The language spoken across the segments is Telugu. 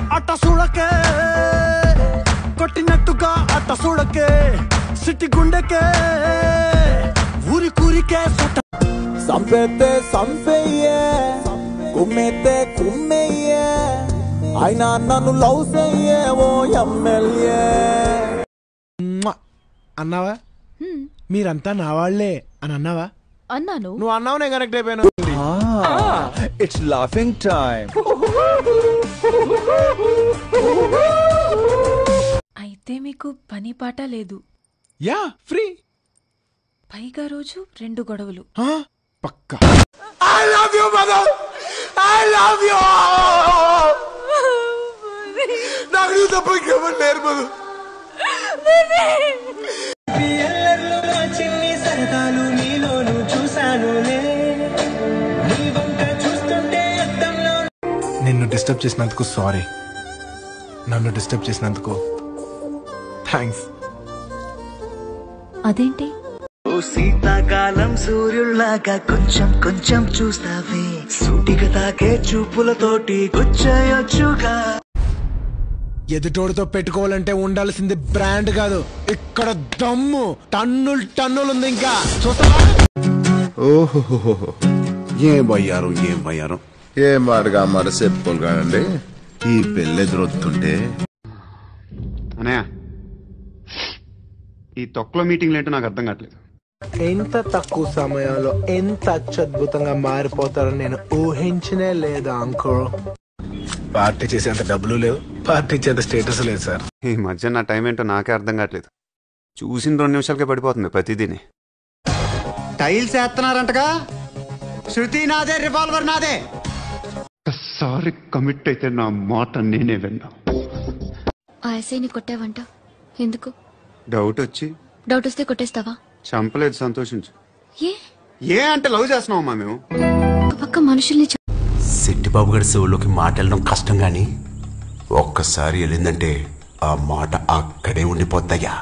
అట్ట చూడకే కొట్టినట్టుగా అట్ట చూడకే సిట్టి గుండెకే ఊరి కూరికే సుట్ట సంపేతే సంపేయే కుమ్మేతే కుమ్మేయే అయినా నన్ను లవ్ చెయ్యే ఓ ఎమ్మెల్యే అన్నావా మీరంతా నా వాళ్లే అని అన్నావా అన్నాను నువ్వు అన్నావు నేను కనెక్ట్ అయిపోయాను ఇట్స్ లాఫింగ్ టైం అయితే మీకు పని పాట లేదు యా ఫ్రీ పైగా రోజు రెండు గొడవలు పక్కా I love you mother I love you నాకు నీ తప్ప ఇంకెవరు లేరు మధు చిన్ని సరదాలు నీలోను చూశానులే నీ వంక చూస్తుంటే అద్దంలో నిన్ను డిస్టర్బ్ చేసినందుకు సారీ నన్ను డిస్టర్బ్ చేసినందుకు థ్యాంక్స్ అదేంటి ఓ శీతాకాలం సూర్యుల్లాగా కొంచెం కొంచెం చూస్తావే సూటిగా తాకే చూపులతోటి గుచ్చయొచ్చుగా ఎదుటోడితో పెట్టుకోవాలంటే ఉండాల్సింది బ్రాండ్ కాదు ఇక్కడ దమ్ము టన్నులు టన్నులు ఉంది ఇంకా చూస్తావా ఓహోహోహో ఏం పోయారు ఏం పోయారు ఏం మాటగా మాట చెప్పుకోలు కానండి ఈ పెళ్ళెదురొత్తుంటే అనయ్య ఈ తొక్కలో మీటింగ్లు ఏంటో నాకు అర్థం కావట్లేదు ఎంత తక్కువ సమయంలో ఎంత అత్యద్భుతంగా మారిపోతారని నేను ఊహించనే లేదు అంకుల్ పార్టీ చేసేంత డబ్బులు లేవు పార్టీ చేసే స్టేటస్ లేదు సార్ ఈ మధ్య నా టైం ఏంటో నాకే అర్థం కావట్లేదు చూసిన రెండు నిమిషాలకే పడిపోతుంది ప్రతిదీని టైల్స్ వేస్తున్నారంటగా శృతి నాదే రివాల్వర్ నాదే ఒక్కసారి కమిట్ అయితే నా మాట నేనే విన్నా ఆ ఎస్ఐని కొట్టావంట ఎందుకు డౌట్ వచ్చి డౌట్ వస్తే కొట్టేస్తావా చంపలేదు సంతోషించు ఏ ఏ అంటే లవ్ చేస్తున్నామమ్మా మేము ఒక పక్క మనుషుల్ని చ- శెట్టిబాబు గారి చెవుల్లోకి మాట వెళ్ళడం కష్టం గాని ఒక్కసారి వెళ్ళిందంటే ఆ మాట అక్కడే ఉండిపోద్దయ్యా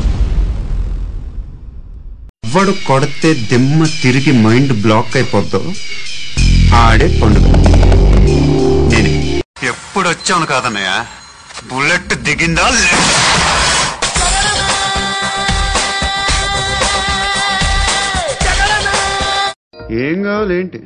ఎవడు కొడితే దిమ్మ తిరిగి మైండ్ బ్లాక్ అయిపోద్దో ఆడే పండుగ నేను ఎప్పుడు వచ్చాను కాదన్నయ్య బుల్లెట్ దిగిందా లేదా? ఏం కావాలి ఏంటి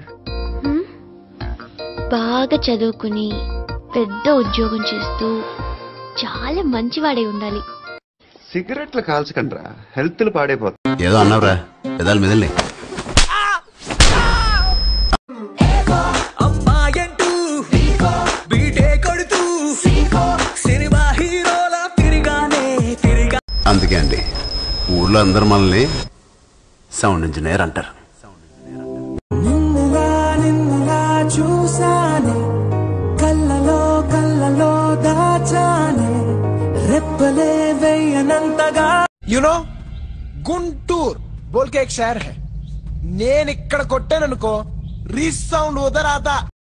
బాగా చదువుకుని పెద్ద ఉద్యోగం చేస్తూ చాలా మంచివాడై ఉండాలి సిగరెట్లు కాల్చకండ్రా హెల్త్లు పాడైపోతాయి ఏదో అన్నావురా పెదాల మెదల్ని అమ్మాయంటూ బీటే కొడుతూ సినిమా హీరోలా తిరిగానే తిరిగా అందుకే అండి ఊర్లో అందరు మనల్ని సౌండ్ ఇంజనీర్ అంటారు నిన్నుగా నిన్నుగా చూసానే కళ్ళలో కళ్ళలో దాచానే రెప్పలే వెయ్యనంతగా యు నో గుంటూర్ బోల్కే ఎక్ షహర్ హై నేను ఇక్కడ కొట్టాననుకో రీసౌండ్ ఉదర్ ఆతా